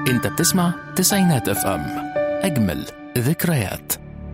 انت بتسمع تسعينات اف ام اجمل ذكريات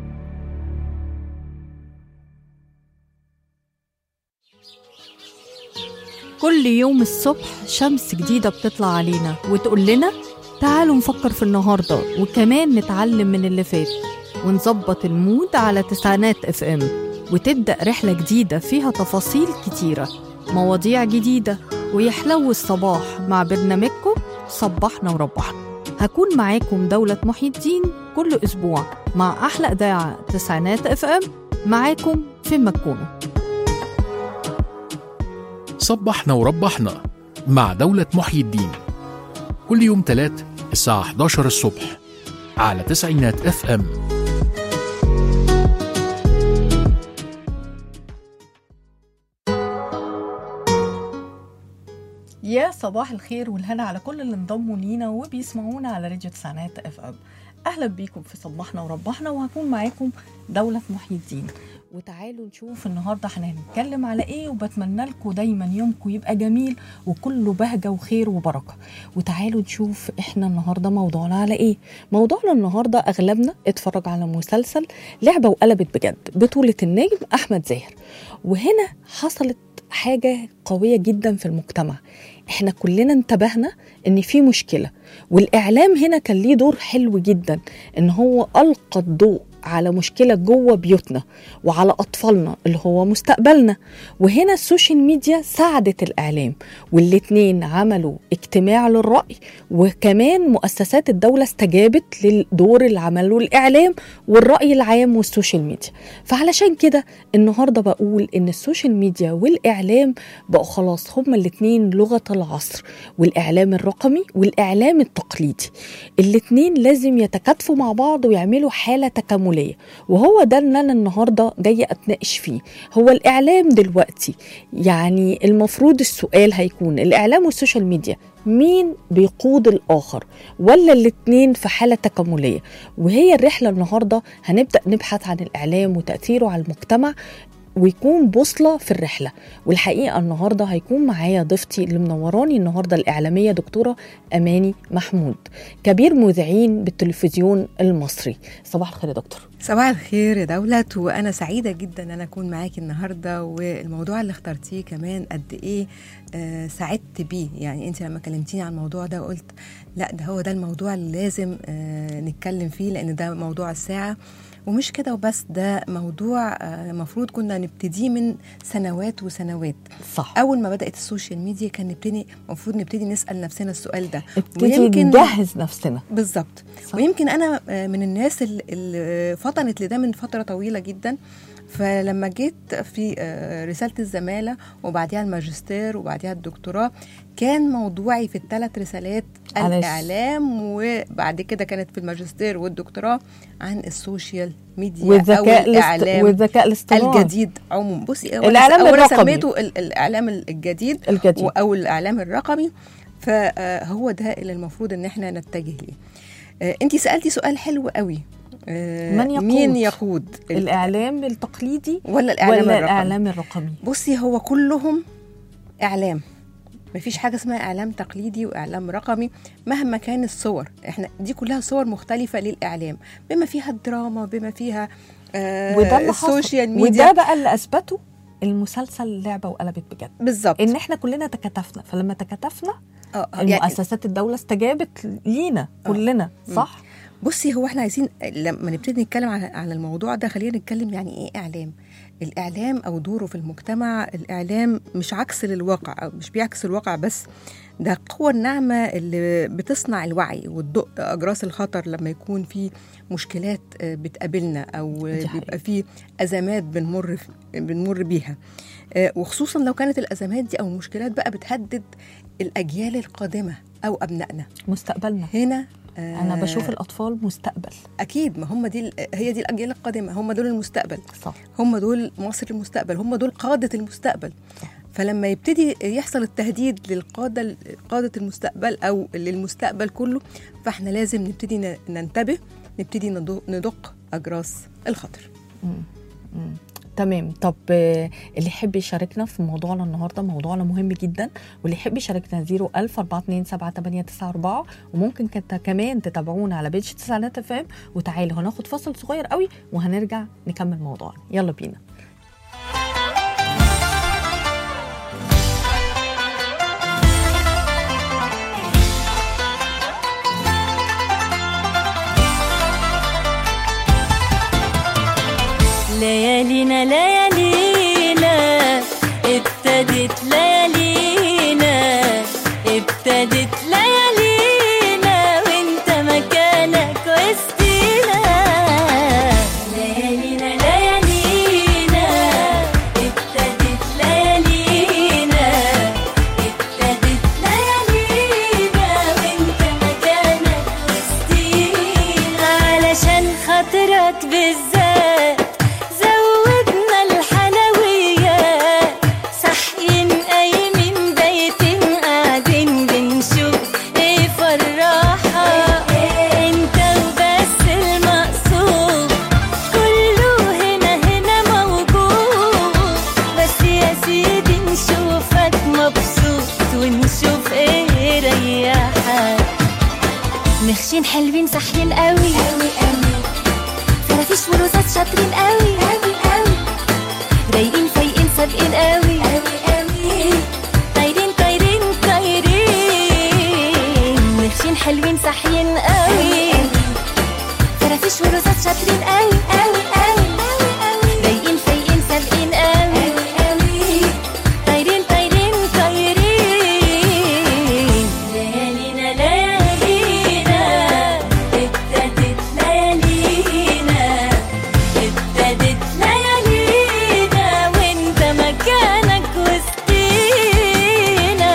كل يوم الصبح شمس جديدة بتطلع علينا وتقول لنا تعالوا نفكر في النهاردة وكمان نتعلم من اللي فات ونظبط المود على تسعينات اف ام وتبدأ رحلة جديدة فيها تفاصيل كتيرة مواضيع جديدة ويحلو الصباح مع برنامجكم صبحنا وربحنا هكون معاكم دولة محي الدين كل أسبوع مع أحلى إذاعة تسعينات اف ام معاكم فين ما تكونوا صبحنا وربحنا مع دولة محيي الدين كل يوم تلات الساعة 11 الصبح على تسعينات اف ام يا صباح الخير والهنا على كل اللي انضموا لينا وبيسمعونا على راديو تسعينات اف ام اهلا بيكم في صباحنا وربحنا وهكون معاكم دولة محي الدين وتعالوا نشوف النهارده احنا هنتكلم على ايه وبتمنى لكم دايما يومكم يبقى جميل وكله بهجه وخير وبركه وتعالوا نشوف احنا النهارده موضوعنا على ايه موضوعنا النهارده اغلبنا اتفرج على مسلسل لعبه وقلبت بجد بطوله النجم احمد زاهر وهنا حصلت حاجه قويه جدا في المجتمع احنا كلنا انتبهنا ان في مشكله والاعلام هنا كان ليه دور حلو جدا ان هو القى الضوء على مشكلة جوه بيوتنا وعلى أطفالنا اللي هو مستقبلنا وهنا السوشيال ميديا ساعدت الإعلام والاتنين عملوا اجتماع للرأي وكمان مؤسسات الدولة استجابت للدور اللي عمله الإعلام والرأي العام والسوشيال ميديا فعلشان كده النهاردة بقول إن السوشيال ميديا والإعلام بقوا خلاص هما الاتنين لغة العصر والإعلام الرقمي والإعلام التقليدي الاتنين لازم يتكاتفوا مع بعض ويعملوا حالة تكاملية وهو ده اللي أنا النهاردة جاية أتناقش فيه هو الإعلام دلوقتي يعني المفروض السؤال هيكون الإعلام والسوشيال ميديا مين بيقود الآخر ولا الاتنين في حالة تكاملية وهي الرحلة النهاردة هنبدأ نبحث عن الإعلام وتأثيره على المجتمع ويكون بوصلة في الرحلة والحقيقة النهاردة هيكون معايا ضيفتي اللي منوراني النهاردة الإعلامية دكتورة أماني محمود كبير مذيعين بالتلفزيون المصري صباح الخير يا دكتور صباح الخير يا دولت وانا سعيده جدا ان انا اكون معاكي النهارده والموضوع اللي اخترتيه كمان قد ايه آه سعدت بيه يعني انت لما كلمتيني عن الموضوع ده قلت لا ده هو ده الموضوع اللي لازم آه نتكلم فيه لان ده موضوع الساعه ومش كده وبس ده موضوع المفروض آه كنا نبتديه من سنوات وسنوات صح اول ما بدات السوشيال ميديا كان نبتدي المفروض نبتدي نسال نفسنا السؤال ده ويمكن نجهز نفسنا بالظبط ويمكن انا من الناس اللي فطنت لده من فتره طويله جدا فلما جيت في رسالة الزمالة وبعدها الماجستير وبعدها الدكتوراه كان موضوعي في الثلاث رسالات الإعلام وبعد كده كانت في الماجستير والدكتوراه عن السوشيال ميديا والذكاء أو الإعلام والذكاء الاصطناعي الجديد عموما بصي الإعلام أولا الرقمي. سميته الإعلام الجديد, الجديد. أو الإعلام الرقمي فهو ده اللي المفروض إن احنا نتجه ليه انت سألتي سؤال حلو قوي من يقود مين يقود الاعلام التقليدي ولا الاعلام ولا الرقمي الاعلام الرقمي بصي هو كلهم اعلام مفيش حاجه اسمها اعلام تقليدي واعلام رقمي مهما كان الصور احنا دي كلها صور مختلفه للاعلام بما فيها الدراما بما فيها آه وده اللي حصل. السوشيال ميديا وده بقى اللي اثبته المسلسل لعبه وقلبت بجد بالظبط ان احنا كلنا تكاتفنا فلما تكاتفنا آه يعني المؤسسات الدوله استجابت لينا كلنا صح بصي هو احنا عايزين لما نبتدي نتكلم على على الموضوع ده خلينا نتكلم يعني ايه اعلام الاعلام او دوره في المجتمع الاعلام مش عكس للواقع او مش بيعكس الواقع بس ده القوة الناعمة اللي بتصنع الوعي وتدق أجراس الخطر لما يكون في مشكلات بتقابلنا أو بيبقى في أزمات بنمر بنمر بيها وخصوصا لو كانت الأزمات دي أو المشكلات بقى بتهدد الأجيال القادمة أو أبنائنا مستقبلنا هنا انا بشوف الاطفال مستقبل اكيد ما هم دي هي دي الاجيال القادمه هم دول المستقبل صح هم دول مصر المستقبل هم دول قاده المستقبل صح. فلما يبتدي يحصل التهديد للقاده قاده المستقبل او للمستقبل كله فاحنا لازم نبتدي ننتبه نبتدي ندق اجراس الخطر مم. مم. تمام طب آه، اللي يحب يشاركنا في موضوعنا النهارده موضوعنا مهم جدا واللي يحب يشاركنا 01000 427 وممكن كت- كمان تتابعونا على بيج تسعينات اف ام وتعالوا هناخد فاصل صغير قوي وهنرجع نكمل موضوعنا يلا بينا ليالينا ليالينا ابتدت ليالينا ابتدت ليالينا وانت مكانك وسطينا ليالينا ليالينا ابتدت ليالينا ابتدت ليالينا وانت مكانك وسطينا علشان خاطرك بالذات زودنا الحلويات صاحيين قايمين بايتين قاعدين بنشوف ايه فرحة انت وبس المقصود كله هنا هنا موجود بس يا سيدي نشوفك مبسوط ونشوف ايه ريحك مخشين حلوين صاحيين قوي قوي قوي فرافيش ورصاص شاطرين قوي قوي قوي رايقين فايقين سابقين قوي قوي قوي طايرين طايرين طايرين مخشين حلوين صاحيين قوي فرافيش ورصاص شاطرين قوي قوي قوي رايقين فايقين سابقين قوي قوي طايرين طايرين طايرين ليالينا ليالينا ابتدت ليالينا ابتدت ليالينا وانت مكانك وسطينا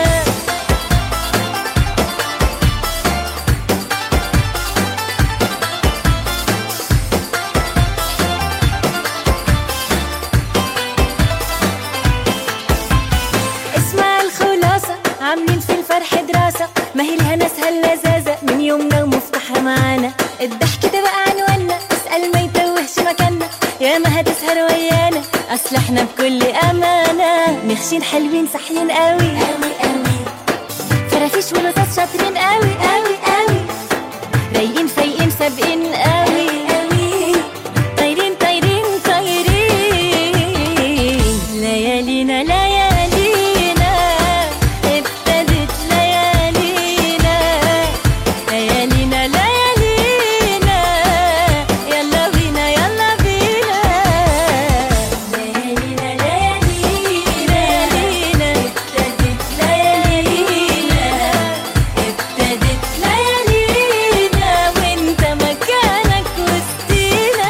اسمع الخلاصة عاملين في الفرح دراسة ما هي الهنا اسهل لذاذة من يومنا ومفتاحها معانا الضحك ده بقى عنوانا اسأل ما يتوهش مكاننا يا ما هتسهر ويانا اصل احنا بكل امانة مخشين حلوين صاحيين قوي قوي قوي فرافيش ولصاص شاطرين قوي قوي قوي رايقين فايقين سابقين قوي قوي طايرين طايرين طايرين ليالينا ليالينا ابتدت ليالينا ليالينا ليالينا يلا بينا يلا بينا ليالينا ليالينا ليالينا ابتدت ليالينا ابتدت ليالينا وانت مكانك وسطينا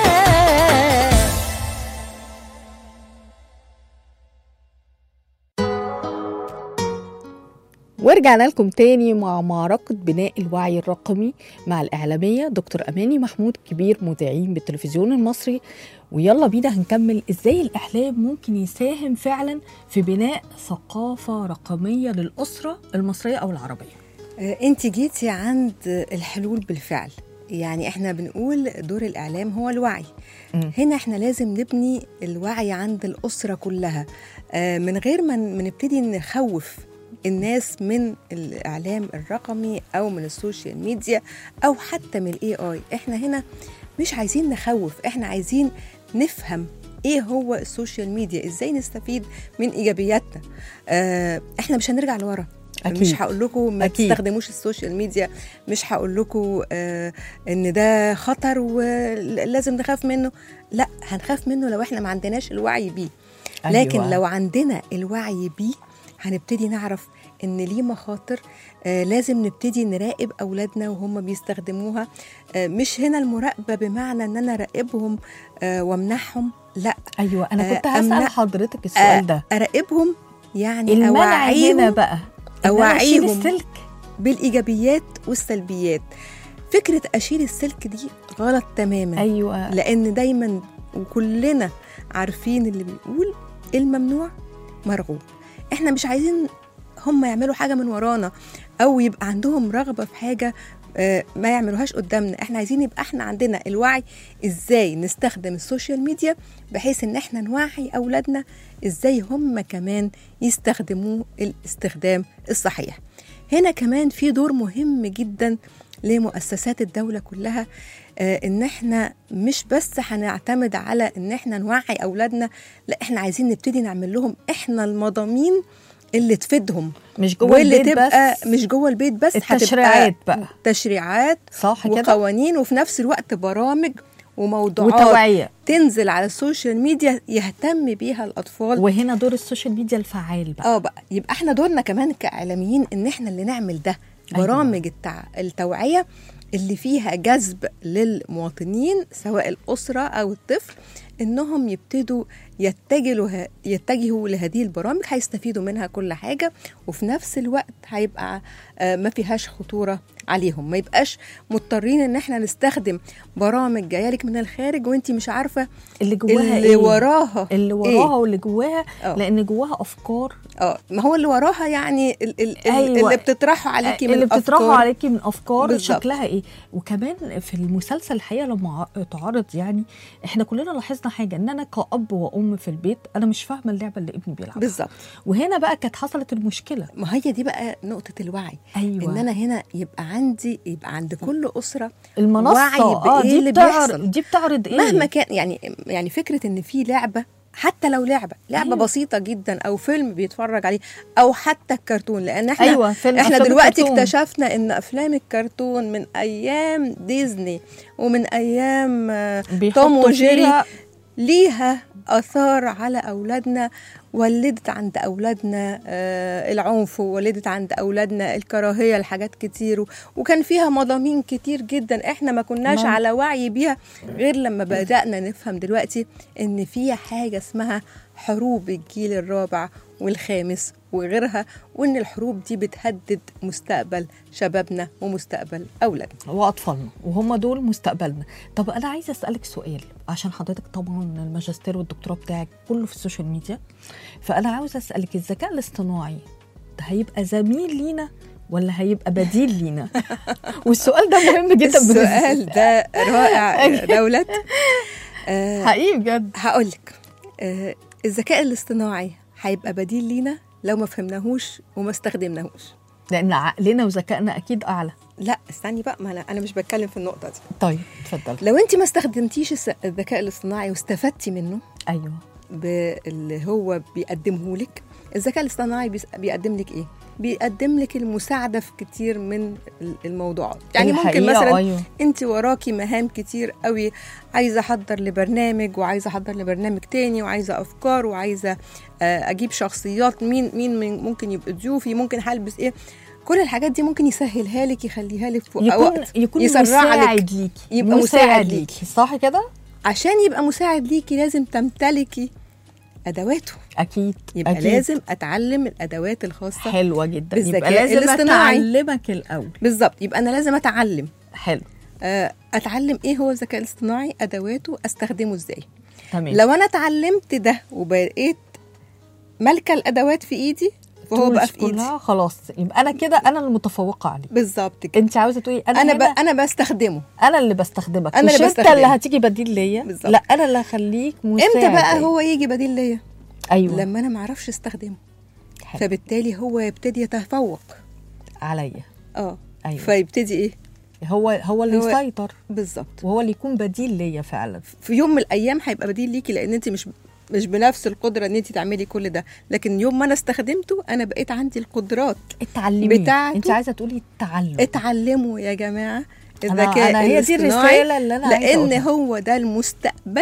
ورجعنا لكم تاني مع معركة بناء الوعي الرقمي مع الإعلامية دكتور أماني محمود كبير مذيعين بالتلفزيون المصري ويلا بينا هنكمل إزاي الإعلام ممكن يساهم فعلا في بناء ثقافة رقمية للأسرة المصرية أو العربية انت جيتي عند الحلول بالفعل يعني احنا بنقول دور الاعلام هو الوعي مم. هنا احنا لازم نبني الوعي عند الاسره كلها آه، من غير ما ن- ما نبتدي نخوف الناس من الاعلام الرقمي او من السوشيال ميديا او حتى من الاي اي احنا هنا مش عايزين نخوف احنا عايزين نفهم ايه هو السوشيال ميديا ازاي نستفيد من ايجابياتنا آه، احنا مش هنرجع لورا أكيد. مش هقول لكم ما أكيد. تستخدموش السوشيال ميديا مش هقول لكم آه ان ده خطر ولازم نخاف منه لا هنخاف منه لو احنا ما عندناش الوعي بيه لكن أيوة. لو عندنا الوعي بيه هنبتدي نعرف ان ليه مخاطر آه لازم نبتدي نراقب اولادنا وهم بيستخدموها آه مش هنا المراقبه بمعنى ان انا اراقبهم آه وامنعهم لا أيوة أنا كنت آه، هسأل أمنع- حضرتك السؤال ده اراقبهم يعني المنع هنا اوعيهم بقى إن أنا أشيل أوعيهم. السلك بالايجابيات والسلبيات فكره اشيل السلك دي غلط تماما أيوة لان دايما وكلنا عارفين اللي بيقول الممنوع مرغوب احنا مش عايزين هم يعملوا حاجه من ورانا او يبقى عندهم رغبه في حاجه آه، ما يعملوهاش قدامنا احنا عايزين يبقى احنا عندنا الوعي ازاي نستخدم السوشيال ميديا بحيث ان احنا نوعي اولادنا ازاي هم كمان يستخدموه الاستخدام الصحيح هنا كمان في دور مهم جدا لمؤسسات الدولة كلها آه، ان احنا مش بس هنعتمد على ان احنا نوعي اولادنا لا احنا عايزين نبتدي نعمل لهم احنا المضامين اللي تفيدهم مش جوه واللي البيت تبقى بس مش جوه البيت بس التشريعات هتبقى بقى. تشريعات صح كده وقوانين وفي نفس الوقت برامج وموضوعات وتوعيه تنزل على السوشيال ميديا يهتم بيها الاطفال وهنا دور السوشيال ميديا الفعال بقى اه بقى يبقى احنا دورنا كمان كاعلاميين ان احنا اللي نعمل ده أيوة. برامج التع... التوعيه اللي فيها جذب للمواطنين سواء الاسره او الطفل انهم يبتدوا يتجهوا يتجهوا لهذه البرامج هيستفيدوا منها كل حاجه وفي نفس الوقت هيبقى آه، ما فيهاش خطوره عليهم ما يبقاش مضطرين ان احنا نستخدم برامج جايه لك من الخارج وانت مش عارفه اللي جواها اللي ايه وراها اللي إيه؟ وراها واللي جواها آه. لان جواها افكار اه ما هو اللي وراها يعني ال- ال- ال- أيوة. اللي بتطرحه عليكي من اللي بتطرحوا أفكار. عليكي من افكار بالظبط. شكلها ايه وكمان في المسلسل الحقيقه لما ع- اتعرض يعني احنا كلنا لاحظنا حاجه ان انا كاب وام في البيت انا مش فاهمه اللعبه اللي ابني بيلعبها بالظبط وهنا بقى كانت حصلت المشكله ما هي دي بقى نقطة الوعي ايوه ان انا هنا يبقى عندي يبقى عند كل أسرة المنصه وعي اه بإيه دي اللي بتعرض بيحصل. دي بتعرض ايه مهما كان يعني يعني فكرة ان في لعبة حتى لو لعبة لعبة أيوة. أيوة. بسيطة جدا أو فيلم بيتفرج عليه أو حتى الكرتون لأن احنا ايوه فيلم احنا أفلام دلوقتي الكرتون. اكتشفنا ان افلام الكرتون من ايام ديزني ومن ايام آه، بيحطوا توم وجيري فيها- ليها اثار على اولادنا ولدت عند اولادنا آه، العنف وولدت عند اولادنا الكراهيه لحاجات كتير و- وكان فيها مضامين كتير جدا احنا ما كناش نعم. على وعي بيها غير لما بدانا نفهم دلوقتي ان في حاجه اسمها حروب الجيل الرابع والخامس وغيرها وان الحروب دي بتهدد مستقبل شبابنا ومستقبل اولادنا واطفالنا وهم دول مستقبلنا طب انا عايزه اسالك سؤال عشان حضرتك طبعا الماجستير والدكتوراه بتاعك كله في السوشيال ميديا فانا عاوزه اسالك الذكاء الاصطناعي ده هيبقى زميل لينا ولا هيبقى بديل لينا والسؤال ده مهم جدا السؤال ده رائع دولت آه حقيقي بجد هقول لك آه الذكاء الاصطناعي هيبقى بديل لينا لو ما فهمناهوش وما استخدمناهوش لان عقلنا وذكائنا اكيد اعلى لا استني بقى ما انا انا مش بتكلم في النقطه دي طيب اتفضل لو انت ما استخدمتيش الس- الذكاء الاصطناعي واستفدتي منه ايوه باللي هو بيقدمه لك الذكاء الاصطناعي بيس- بيقدم لك ايه بيقدم لك المساعده في كتير من ال- الموضوعات يعني ممكن الحقيقة مثلا أيوة. انت وراكي مهام كتير قوي عايزه احضر لبرنامج وعايزه احضر لبرنامج تاني وعايزه افكار وعايزه آه، اجيب شخصيات مين مين من- ممكن يبقى ضيوفي ممكن هلبس ايه كل الحاجات دي ممكن يسهلها لك يخليها لك في يكون وقت يكون يسرع مساعد لك ليكي يبقى مساعد ليكي. صح كده عشان يبقى مساعد ليكي لازم تمتلكي ادواته اكيد يبقى أكيد. لازم اتعلم الادوات الخاصه حلوه جدا يبقى بالذكاء لازم الاصطناعي. اتعلمك الاول بالظبط يبقى انا لازم اتعلم حلو آه، اتعلم ايه هو الذكاء الاصطناعي ادواته استخدمه ازاي تمام لو انا اتعلمت ده وبقيت مالكه الادوات في ايدي فهو بقى tools في ايدي كلها خلاص يبقى انا كده انا المتفوقه عليه بالظبط كده انت عاوزه تقولي انا انا انا بقى انا بستخدمه انا اللي بستخدمك أنا مش اللي انت بستخدمك. اللي هتيجي بديل ليا بالظبط. لا انا اللي هخليك مساعد امتى بقى ليا. هو يجي بديل ليا ايوه لما انا ما اعرفش استخدمه حلو. فبالتالي هو يبتدي يتفوق عليا اه ايوه فيبتدي ايه هو هو اللي هو- يسيطر بالظبط وهو اللي يكون بديل ليا فعلا في يوم من الايام هيبقى بديل ليكي لان انت مش مش بنفس القدره ان انت تعملي كل ده لكن يوم ما انا استخدمته انا بقيت عندي القدرات اتعلمي بتاعته. انت عايزه تقولي التعلم اتعلموا يا جماعه أنا- الذكاء أنا هي دي الاصطناعي الرسالة اللي أنا عايزة لان أقولها. هو ده المستقبل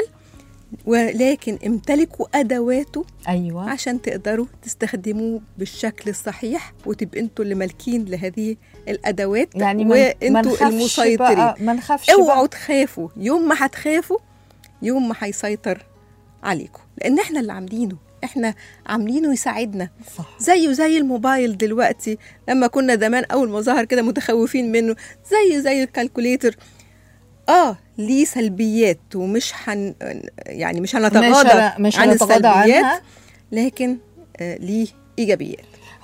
ولكن امتلكوا ادواته ايوه عشان تقدروا تستخدموه بالشكل الصحيح وتبقوا انتوا اللي مالكين لهذه الادوات يعني ما ما وانتوا نخافش المسيطرين بقى ما نخافش بقى اوعوا تخافوا يوم ما هتخافوا يوم ما هيسيطر عليكم لان احنا اللي عاملينه احنا عاملينه يساعدنا صح زيه زي الموبايل دلوقتي لما كنا زمان اول ما ظهر كده متخوفين منه زيه زي الكالكوليتر اه ليه سلبيات ومش حن يعني مش هنتغاضى مش هن- مش عن هنتغاضى السلبيات عنها. لكن آه ليه ايجابيات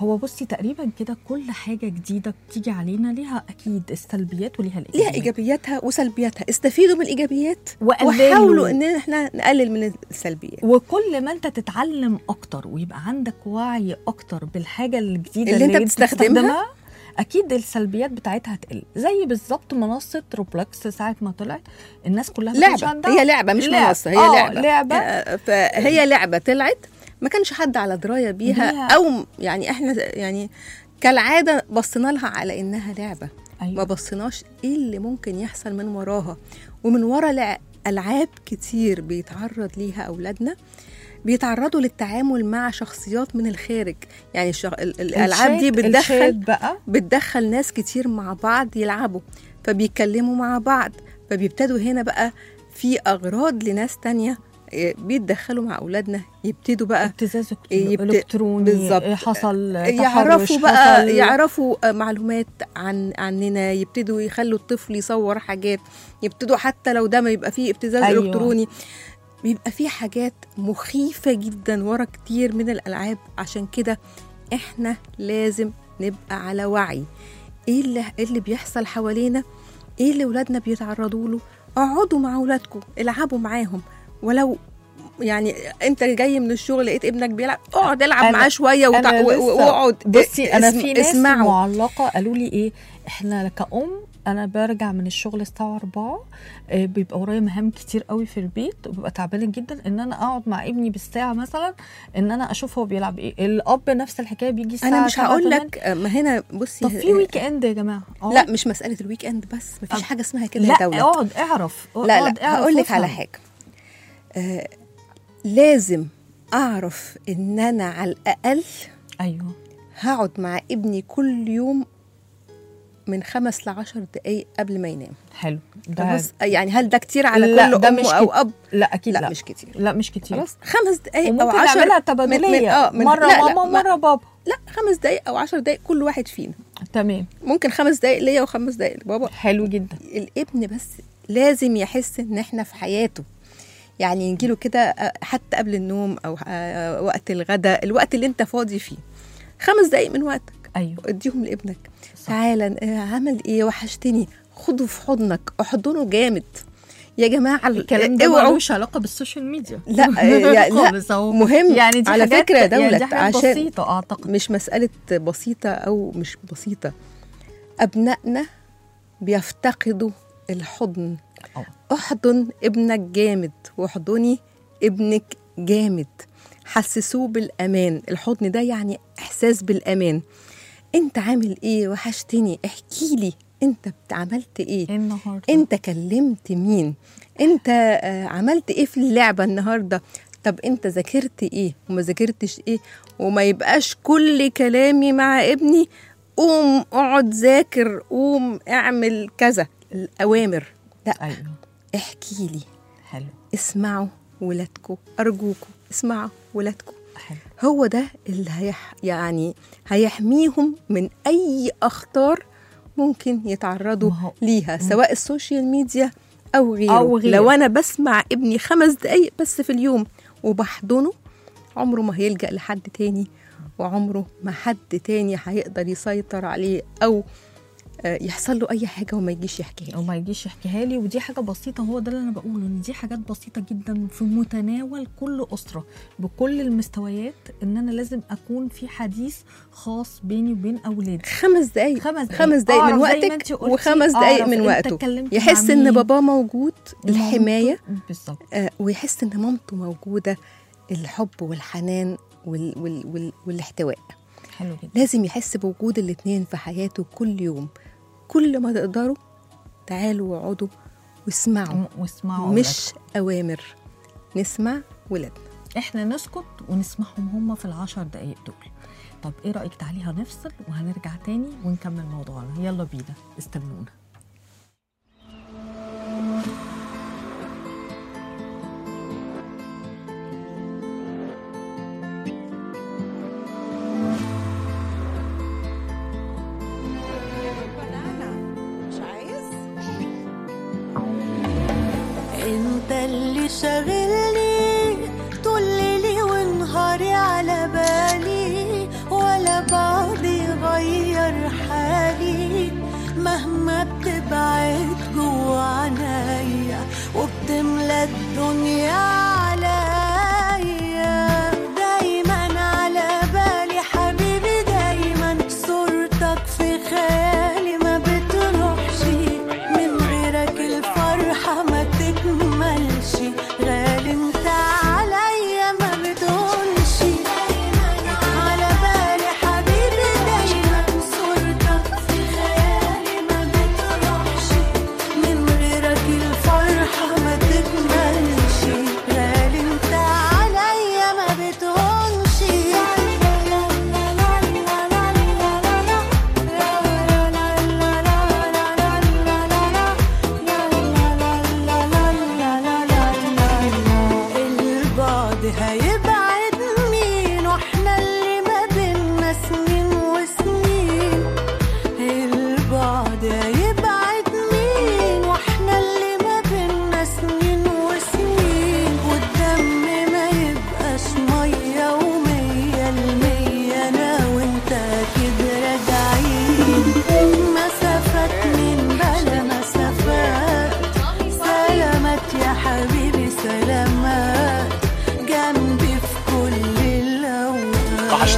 هو بصي تقريبا كده كل حاجه جديده بتيجي علينا ليها اكيد السلبيات وليها ليها الايجابيات ايجابياتها وسلبياتها استفيدوا من الايجابيات وقللوا. وحاولوا ان احنا نقلل من السلبيات وكل ما انت تتعلم اكتر ويبقى عندك وعي اكتر بالحاجه الجديده اللي انت انت بتستخدمها. اكيد السلبيات بتاعتها هتقل زي بالظبط منصه روبلكس ساعه ما طلعت الناس كلها ما كانش لعبه عندها هي لعبه مش لعب. منصه هي آه، لعبه لعبه آه، فهي لعبه طلعت ما كانش حد على درايه بيها بيها. او يعني احنا يعني كالعاده بصينا لها على انها لعبه ما أيوة. بصيناش ايه اللي ممكن يحصل من وراها ومن ورا لع- العاب كتير بيتعرض ليها اولادنا بيتعرضوا للتعامل مع شخصيات من الخارج يعني الشغ... ال- الالعاب دي الشات- بتدخل الشات بقى بتدخل ناس كتير مع بعض يلعبوا فبيتكلموا مع بعض فبيبتدوا هنا بقى في اغراض لناس تانية إيه، بيتدخلوا مع اولادنا يبتدوا بقى ابتزاز يبت- الكتروني بالظبط. حصل يعرفوا تحرش، بقى حصل يعرفوا آه، معلومات عن عننا يبتدوا يخلوا الطفل يصور حاجات يبتدوا حتى لو ده ما يبقى فيه ابتزاز أيوة. أيوة. الكتروني بيبقى فيه حاجات مخيفة جدا ورا كتير من الألعاب عشان كده احنا لازم نبقى على وعي ايه اللي, إيه اللي بيحصل حوالينا ايه اللي ولادنا بيتعرضوا له اقعدوا مع ولادكم العبوا معاهم ولو يعني انت جاي من الشغل لقيت ابنك بيلعب اقعد العب أنا- معاه شويه وتع- أنا و- لسه- و- واقعد بصي انا اسم- في ناس اسمعوا معلقه قالوا لي ايه احنا كأم انا برجع من الشغل الساعه 4 آه، بيبقى ورايا مهام كتير قوي في البيت وببقى تعبانه جدا ان انا اقعد مع ابني بالساعه مثلا ان انا اشوف هو بيلعب ايه الاب نفس الحكايه بيجي الساعه انا مش 7 هقول 8. لك آه، ما هنا بصي طب في ويك اند يا جماعه اقعد. لا مش مساله الويك اند بس مفيش أب- حاجه اسمها كده لا يا دوله اقعد اعرف لا اقعد لا اعرف هقول لك على وافهم. حاجه آه لازم اعرف ان انا على الاقل ايوه هقعد مع ابني كل يوم من خمس لعشر دقايق قبل ما ينام حلو ده بص يعني هل ده كتير على لا، كل ده ام مش او كت- اب لا اكيد لا, لا, مش كتير لا مش كتير خلاص خمس دقايق او وممكن عشر نعملها من- تبادليه من- آه، من- مره لا، لا، ماما ما- مره بابا لا خمس دقايق او عشر دقايق كل واحد فينا تمام ممكن خمس دقايق ليا وخمس دقايق لبابا حلو جدا الابن بس لازم يحس ان احنا في حياته يعني يجيله كده آه، حتى قبل النوم او آه، وقت الغداء الوقت اللي انت فاضي فيه خمس دقايق من وقتك ايوه اديهم لابنك صح. تعالى آه، عمل ايه وحشتني خده في حضنك احضنه جامد يا جماعه الكلام ده اوعوا ملوش علاقه بالسوشيال ميديا لا آه، يا- لا خالص أهو. مهم يعني دي على حاجات فكره يا يعني دولة دي حاجات عشان بسيطه اعتقد مش مسألة بسيطة أو مش بسيطة أبنائنا بيفتقدوا الحضن أه. احضن ابنك جامد واحضني ابنك جامد حسسوه بالأمان الحضن ده يعني إحساس بالأمان أنت عامل إيه وحشتني احكي لي أنت بت- عملت إيه ايه النهارده انت كلمت مين انت آه، عملت ايه في اللعبه النهارده طب انت ذاكرت ايه وما ذاكرتش ايه وما يبقاش كل كلامي مع ابني قوم اقعد ذاكر قوم اعمل كذا الاوامر لا ايوه احكي لي حلو اسمعوا ولادكم ارجوكم اسمعوا ولادكم حلو هو ده اللي هيح يعني هيحميهم من اي اخطار ممكن يتعرضوا ما هو- ليها سواء السوشيال ميديا او غيره. أو غيره. لو انا بسمع ابني خمس دقايق بس في اليوم وبحضنه عمره ما هيلجأ لحد تاني وعمره ما حد تاني هيقدر يسيطر عليه او آه، يحصل له اي حاجه وما يجيش يحكيها او ما يجيش يحكيها لي ودي حاجه بسيطه هو ده اللي انا بقوله ان دي حاجات بسيطه جدا في متناول كل اسره بكل المستويات ان انا لازم اكون في حديث خاص بيني وبين اولادي خمس دقايق خمس دقايق. خمس دقايق من أعرف زي ما وقتك انتي قلتي، وخمس دقايق أعرف من أنت وقته اتكلمت يحس مع ان مين. باباه موجود الحمايه مامته- بالظبط آه، ويحس ان مامته موجوده الحب والحنان وال وال وال والاحتواء حلو جدا لازم يحس بوجود الاتنين في حياته كل يوم كل ما تقدروا تعالوا واقعدوا واسمعوا واسمعوا مش اوامر نسمع ولادنا احنا نسكت ونسمعهم هم في العشر دقايق دول طب ايه رايك تعالي هنفصل وهنرجع تاني ونكمل موضوعنا يلا بينا استنونا مش عايز انت اللي شاغلني طول ليلي ونهاري على بالي ولا بعرف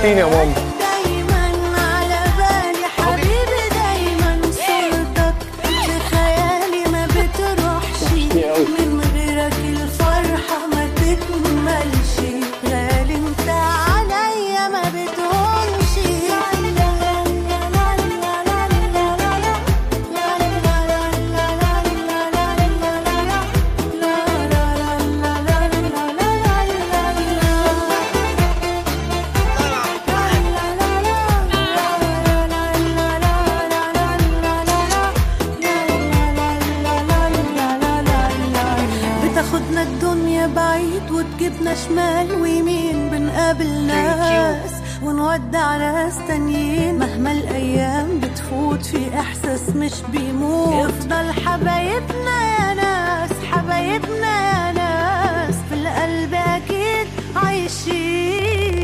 وحشتيني يا ماما دايما على بالي حبيبي دايما صورتك في خيالي ما بتروحش من غيرك الفرحة ما تكملش غالي انت عليا ما بتهونش بتاخدنا الدنيا بعيد وتجيبنا شمال ويمين بنقابل ناس ونودع ناس تانيين مهما الايام بتفوت في احساس مش بيموت يفضل حبايبنا يا ناس حبايبنا يا ناس في القلب اكيد عايشين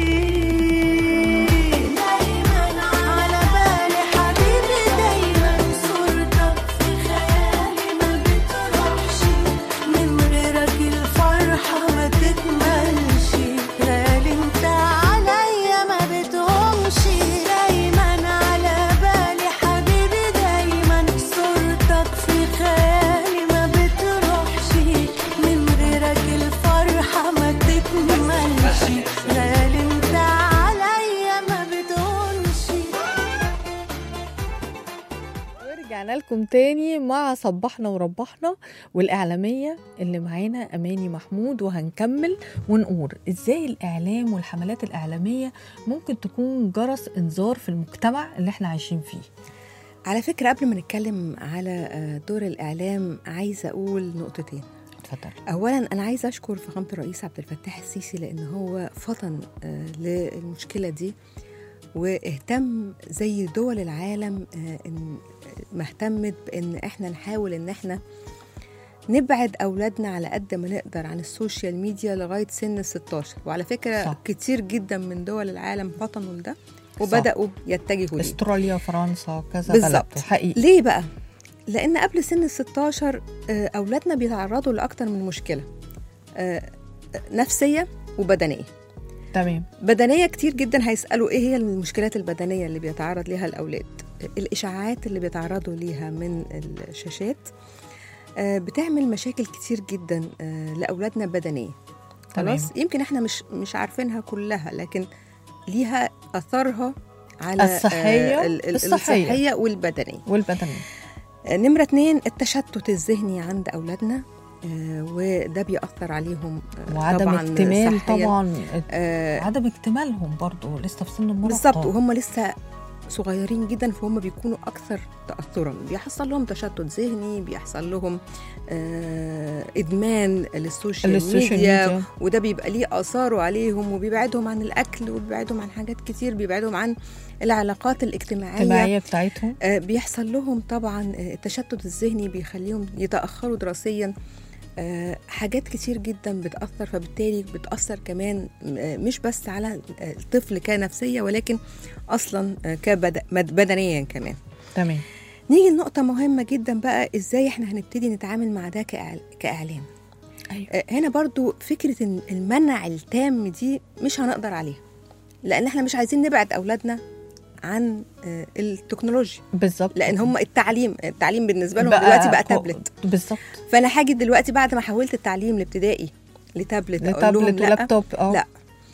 دايما على بالي حبيبي دايما صورتك في خيالي ما بتروحش من غيرك الفرحة ما تكملش غالي انت عليا ما بتهمش دايما على بالي حبيبي دايما صورتك في خيالي ما بتروحش من غيرك الفرحة ما تكملش غالي انت عليا ما بتهمش ورجعنا لكم تاني مع صبحنا وربحنا والإعلامية اللي معانا أماني محمود وهنكمل ونقول إزاي الإعلام والحملات الإعلامية ممكن تكون جرس إنذار في المجتمع اللي إحنا عايشين فيه على فكرة قبل ما نتكلم على آه، دور الإعلام عايزة أقول نقطتين اتفضل اولا انا عايزه اشكر فخامه الرئيس عبد الفتاح السيسي لان هو فطن آه، للمشكله دي واهتم زي دول العالم آه، إن ما اهتمت بان احنا نحاول ان احنا نبعد اولادنا على قد ما نقدر عن السوشيال ميديا لغايه سن ال 16 وعلى فكره صح. صح. كتير جدا من دول العالم فطنوا لده وبداوا يتجهوا ليه استراليا فرنسا كذا بالظبط. بلد حقيقي ليه بقى؟ لأن قبل سن ال 16 آه، أولادنا بيتعرضوا لأكتر من مشكلة آه، نفسية وبدنية تمام بدنية كتير جدا هيسألوا إيه هي المشكلات البدنية اللي بيتعرض ليها الأولاد الإشاعات اللي بيتعرضوا ليها من الشاشات آه، بتعمل مشاكل كتير جدا آه، لأولادنا بدنية تمام. خلاص يمكن احنا مش مش عارفينها كلها لكن ليها أثرها على الصحية- ال- ال- الصحية. الصحية والبدنية والبدنية نمرة اتنين التشتت الذهني عند أولادنا آه، وده بيأثر عليهم آه، وعدم طبعا اكتمال صحياً. طبعا آه، عدم اكتمالهم برضو لسه في سن المراهقة بالظبط وهم لسه صغيرين جدا فهم بيكونوا اكثر تاثرا بيحصل لهم تشتت ذهني بيحصل لهم آه ادمان للسوشيال, للسوشيال ميديا, ميديا. وده بيبقى ليه اثاره عليهم وبيبعدهم عن الاكل وبيبعدهم عن حاجات كتير بيبعدهم عن العلاقات الاجتماعيه الجماعية بتاعتهم آه، بيحصل لهم طبعا آه، التشتت الذهني بيخليهم يتأخروا دراسيا آه، حاجات كتير جدا بتأثر فبالتالي بتأثر كمان آه، مش بس على آه، الطفل كنفسية ولكن أصلا آه، كبد- مد- بدنيا كمان تمام نيجي لنقطة مهمة جدا بقى إزاي إحنا هنبتدي نتعامل مع ده كإعل- كإعلام أيوة. آه، هنا برضو فكرة إن المنع التام دي مش هنقدر عليها لأن إحنا مش عايزين نبعد أولادنا عن آه، التكنولوجيا بالظبط لان هم التعليم التعليم بالنسبه لهم دلوقتي بقى كو- تابلت بالظبط فانا هاجي دلوقتي بعد ما حولت التعليم الابتدائي لتابلت اقول لهم لتابلت لا ولابتوب اه لا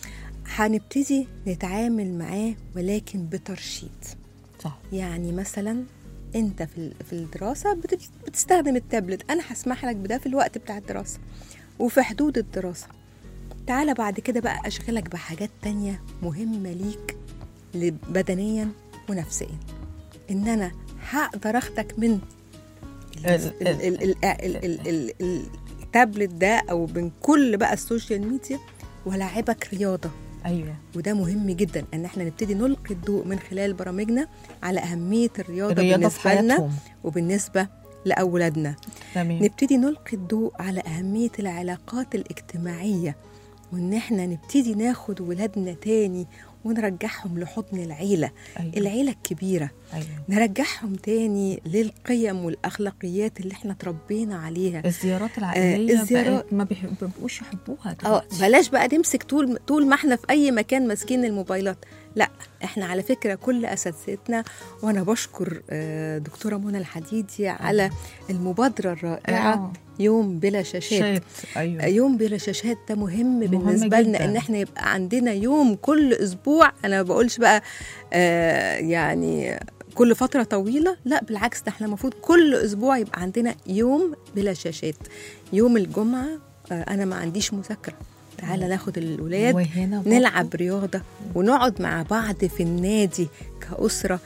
هنبتدي نتعامل معاه ولكن بترشيد صح يعني مثلا انت في ال- في الدراسه بت- بتستخدم التابلت انا هسمح لك بده في الوقت بتاع الدراسه وفي حدود الدراسه تعالى بعد كده بقى اشغلك بحاجات تانية مهمه ليك ل- بدنيا ونفسيا ان انا هقدر اخدك من ال- ال- ال- ال- ال- ال- ال- ال- ال- التابلت ده او من كل بقى السوشيال ميديا ولاعبك رياضه ايوه وده مهم جدا ان احنا نبتدي نلقي الضوء من خلال برامجنا على اهميه الرياضه, الرياضة في بالنسبه لنا حياتهم وبالنسبه لاولادنا تمام نبتدي نلقي الضوء على اهميه العلاقات الاجتماعيه وان احنا نبتدي ناخد ولادنا تاني ونرجعهم لحضن العيله أيوة. العيله الكبيره ايوه نرجعهم تاني للقيم والاخلاقيات اللي احنا تربينا عليها الزيارات العائليه الزيارات- بقت ما بيح- ما بيبقوش يحبوها اه دلوقتي بلاش بقى نمسك طول طول ما احنا في اي مكان ماسكين الموبايلات لا احنا على فكره كل اساتذتنا وانا بشكر آه، دكتوره منى الحديدي على المبادره الرائعه آه. يوم بلا شاشات شات ايوه يوم بلا شاشات ده مهم, مهم بالنسبه لنا جداً. ان احنا يبقى عندنا يوم كل اسبوع انا ما بقولش بقى آه يعني كل فتره طويله لا بالعكس ده احنا المفروض كل اسبوع يبقى عندنا يوم بلا شاشات يوم الجمعه آه انا ما عنديش مذاكره تعالى ناخد الولاد وهنا برضو- نلعب رياضة ونقعد مع بعض في النادي كأسرة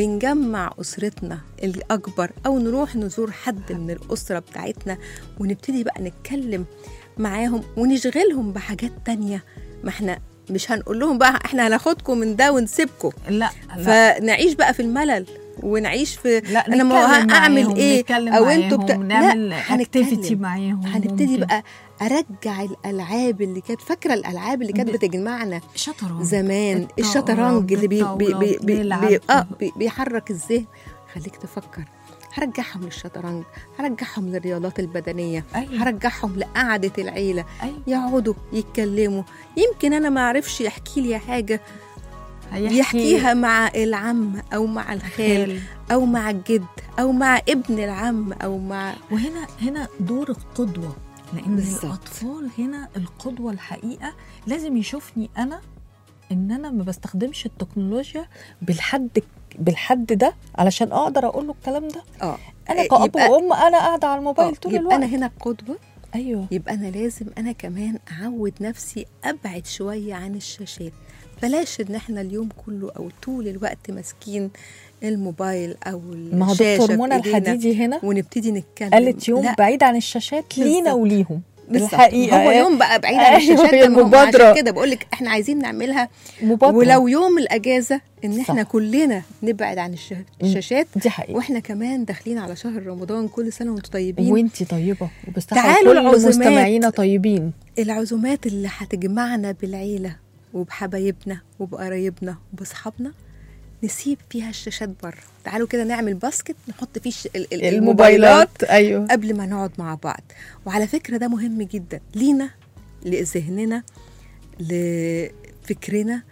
ونجمع أسرتنا الأكبر أو نروح نزور حد من الأسرة بتاعتنا ونبتدي بقى نتكلم معاهم ونشغلهم بحاجات تانية ما احنا مش هنقول لهم بقى احنا هناخدكم من ده ونسيبكم لا لا فنعيش بقى في الملل ونعيش في لا انا ما نتكلم اعمل معاهم، ايه نتكلم او انتوا معاهم، بتا... نعمل لا اكتيفيتي هنتكلم معاهم هنبتدي ممكن. بقى ارجع الالعاب اللي كانت فاكره الالعاب اللي كانت ب- بتجمعنا شطرنج زمان الط- الشطرنج اللي بي بي بي بي نلعب. بي آه بي بيحرك الذهن خليك تفكر هرجعهم للشطرنج هرجعهم للرياضات البدنيه أيوة. هرجعهم لقعده العيله أيوة. يقعدوا يتكلموا يمكن انا ما اعرفش يحكي لي حاجه هيحكي يحكيها مع العم او مع الخال خال. او مع الجد او مع ابن العم او مع وهنا هنا دور القدوة لأن بالظبط. الأطفال هنا القدوة الحقيقة لازم يشوفني أنا إن أنا ما بستخدمش التكنولوجيا بالحد بالحد ده علشان أقدر أقول له الكلام ده اه أنا كأب يبقى- وأم أنا قاعدة على الموبايل آه، طول يبقى الوقت انا هنا قدوه أيوه يبقى انا لازم انا كمان اعود نفسي ابعد شويه عن الشاشات بلاش ان احنا اليوم كله او طول الوقت ماسكين الموبايل او ما هو الشاشه دكتور منى في إيدينا الحديدي هنا ونبتدي نتكلم قالت يوم لا بعيد عن الشاشات لينا بالظبط. وليهم بالظبط. الحقيقة هو يوم بقى بعيد عن أيوة، الشاشات هي ده ما هو مبادرة. عشان كده بقول لك احنا عايزين نعملها مبادرة ولو يوم الاجازه ان احنا صح. كلنا نبعد عن الش- الشاشات دي حقيقة واحنا كمان داخلين على شهر رمضان كل سنه وانتم طيبين وانتي طيبة وبستحق تعالوا كل العزومات. مستمعينا طيبين العزومات اللي هتجمعنا بالعيلة وبحبايبنا وبقرايبنا وبأصحابنا نسيب فيها الشاشات بره تعالوا كده نعمل باسكت نحط فيه الش- ال- ال- الموبايلات ايوه قبل ما نقعد مع بعض وعلى فكرة ده مهم جدا لينا لذهننا لفكرنا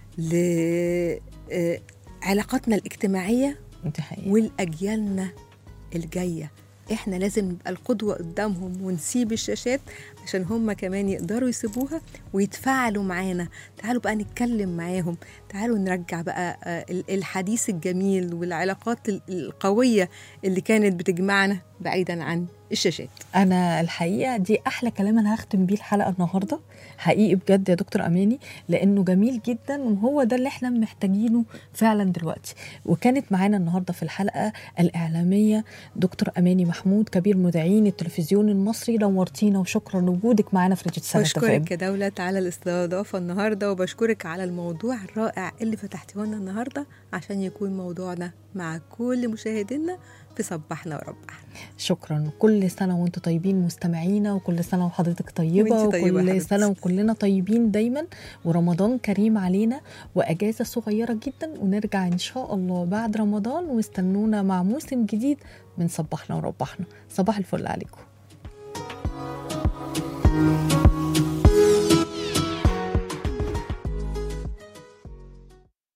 لعلاقاتنا الاجتماعية دي حقيقة والأجيالنا الجاية احنا لازم نبقى القدوة قدامهم ونسيب الشاشات عشان هم كمان يقدروا يسيبوها ويتفاعلوا معانا تعالوا بقى نتكلم معاهم تعالوا نرجع بقى آه، ال- الحديث الجميل والعلاقات ال- القوية اللي كانت بتجمعنا بعيدا عن الشاشات انا الحقيقه دي احلى كلام انا هختم بيه الحلقه النهارده حقيقي بجد يا دكتور اماني لانه جميل جدا وهو ده اللي احنا محتاجينه فعلا دلوقتي وكانت معانا النهارده في الحلقه الاعلاميه دكتور اماني محمود كبير مذيعين التلفزيون المصري نورتينا وشكرا لوجودك معانا في ريجيت سنه بشكرك يا دولة على الاستضافة النهاردة وبشكرك على الموضوع الرائع اللي فتحته لنا النهاردة عشان يكون موضوعنا مع كل مشاهدينا في صبحنا وربحنا شكرا كل سنه وانتم طيبين مستمعينا وكل سنه وحضرتك طيبه وانتي طيبة يا وكل حبيبتي. سنه وكلنا طيبين دايما ورمضان كريم علينا واجازه صغيره جدا ونرجع ان شاء الله بعد رمضان واستنونا مع موسم جديد من صبحنا وربحنا صباح الفل عليكم